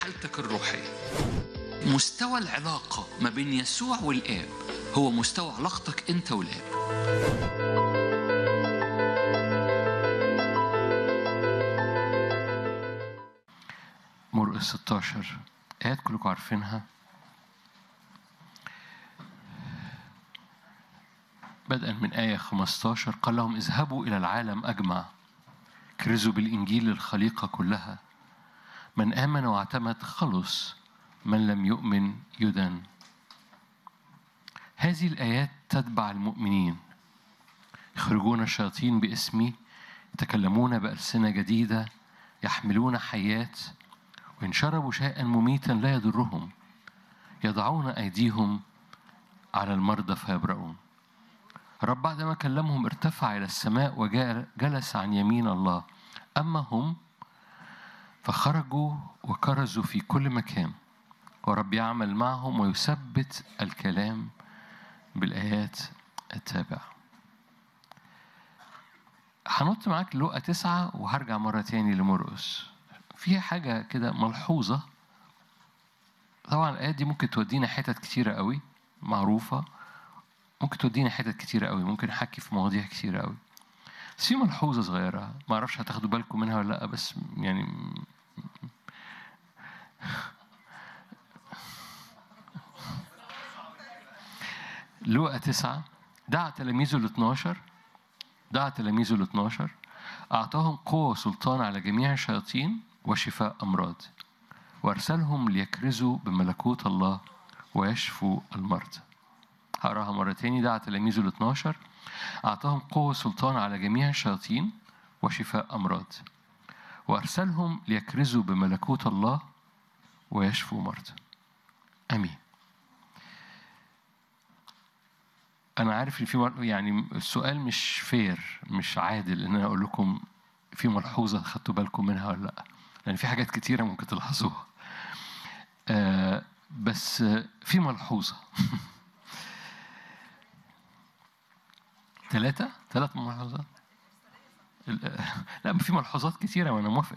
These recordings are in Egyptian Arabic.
حالتك الروحية مستوى العلاقة ما بين يسوع والآب هو مستوى علاقتك أنت والآب مرقس 16 آيات كلكم عارفينها بدءا من آية 15 قال لهم اذهبوا إلى العالم أجمع كرزوا بالإنجيل للخليقة كلها من آمن واعتمد خلص من لم يؤمن يدن هذه الآيات تتبع المؤمنين يخرجون الشياطين باسمي يتكلمون بألسنة جديدة يحملون حيات وإن شربوا شيئا مميتا لا يضرهم يضعون أيديهم على المرضى فيبرؤون الرب بعدما كلمهم ارتفع إلى السماء وجلس عن يمين الله أما هم فخرجوا وكرزوا في كل مكان ورب يعمل معهم ويثبت الكلام بالآيات التابعة هنط معاك لقى تسعة وهرجع مرة تاني لمرقس فيها حاجة كده ملحوظة طبعا الآيات دي ممكن تودينا حتت كتيرة قوي معروفة ممكن تودينا حتت كتيرة قوي ممكن نحكي في مواضيع كتيرة قوي بس في ملحوظة صغيرة ما أعرفش هتاخدوا بالكم منها ولا لأ بس يعني لوقا تسعة دعا تلاميذه ال 12 دعا تلاميذه ال 12 أعطاهم قوة وسلطان على جميع الشياطين وشفاء أمراض وأرسلهم ليكرزوا بملكوت الله ويشفوا المرضى هقراها مرة تاني دعا تلاميذه ال 12 أعطاهم قوة وسلطان على جميع الشياطين وشفاء أمراض وأرسلهم ليكرزوا بملكوت الله ويشفوا مرضى آمين أنا عارف إن في يعني السؤال مش فير مش عادل إن أنا أقول لكم في ملحوظة خدتوا بالكم منها ولا لأ لأن في حاجات كتيرة ممكن تلاحظوها آه بس في ملحوظة ثلاثة ثلاث ملحوظات لا في ملحوظات كتيرة وأنا موافق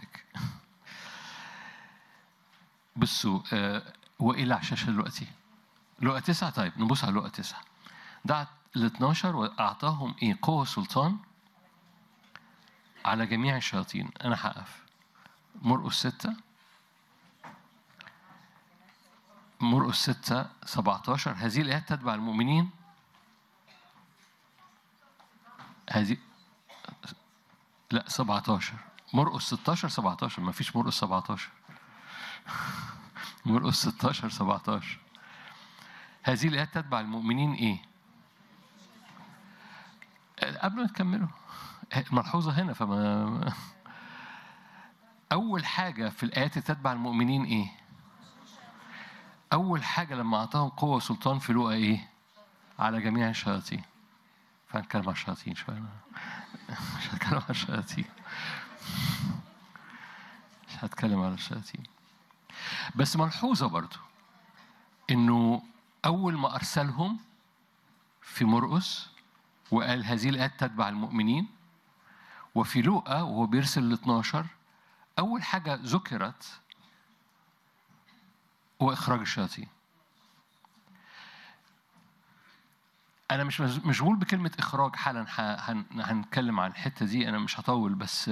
بصوا آه وإيه اللي على الشاشة دلوقتي؟ لقى تسعة طيب نبص على لقى تسعة دعت ال 12 وأعطاهم إيه قوة وسلطان على جميع الشياطين أنا هقف مرقس ستة مرقس ستة 17 هذه الآيات تتبع المؤمنين هذه لا 17 مرقس 16 17 ما فيش مرقس 17 مرقس 16 17 هذه الآيات تتبع المؤمنين إيه؟ قبل ما تكملوا الملحوظة هنا فما أول حاجة في الآيات اللي تتبع المؤمنين إيه؟ أول حاجة لما أعطاهم قوة وسلطان في لوقا إيه؟ على جميع الشياطين فهنتكلم على الشياطين شوية مش هتكلم على الشياطين مش هتكلم على الشياطين بس ملحوظة برضو إنه أول ما أرسلهم في مرقس وقال هذه الآيات تتبع المؤمنين وفي لوقا وهو بيرسل ال 12 أول حاجة ذكرت هو إخراج الشياطين أنا مش مشغول بكلمة إخراج حالا هنتكلم عن الحتة دي أنا مش هطول بس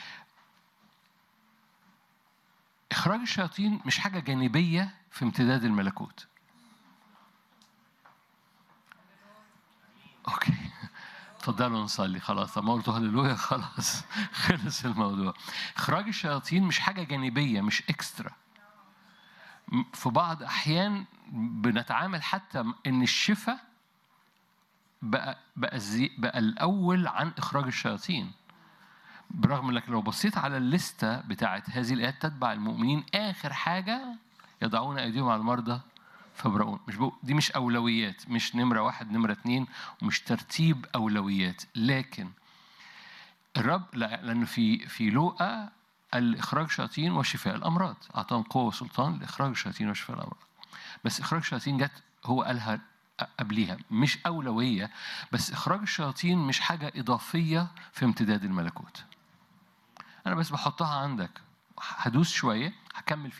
إخراج الشياطين مش حاجة جانبية في امتداد الملكوت أوكي اتفضلوا نصلي خلاص طب ما قلت هللويا خلاص خلص الموضوع إخراج الشياطين مش حاجة جانبية مش إكسترا في بعض أحيان بنتعامل حتى إن الشفاء بقى بقى, زي بقى الأول عن إخراج الشياطين برغم انك لو بصيت على الليسته بتاعت هذه الايات تتبع المؤمنين اخر حاجه يضعون ايديهم على المرضى فبرؤون مش بقول دي مش اولويات مش نمره واحد نمره اتنين ومش ترتيب اولويات لكن الرب لا لانه في في لوقا الاخراج شياطين وشفاء الامراض اعطاهم قوه وسلطان لاخراج الشياطين وشفاء الامراض بس اخراج الشياطين جت هو قالها قبليها مش أولوية بس إخراج الشياطين مش حاجة إضافية في امتداد الملكوت أنا بس بحطها عندك هدوس شوية هكمل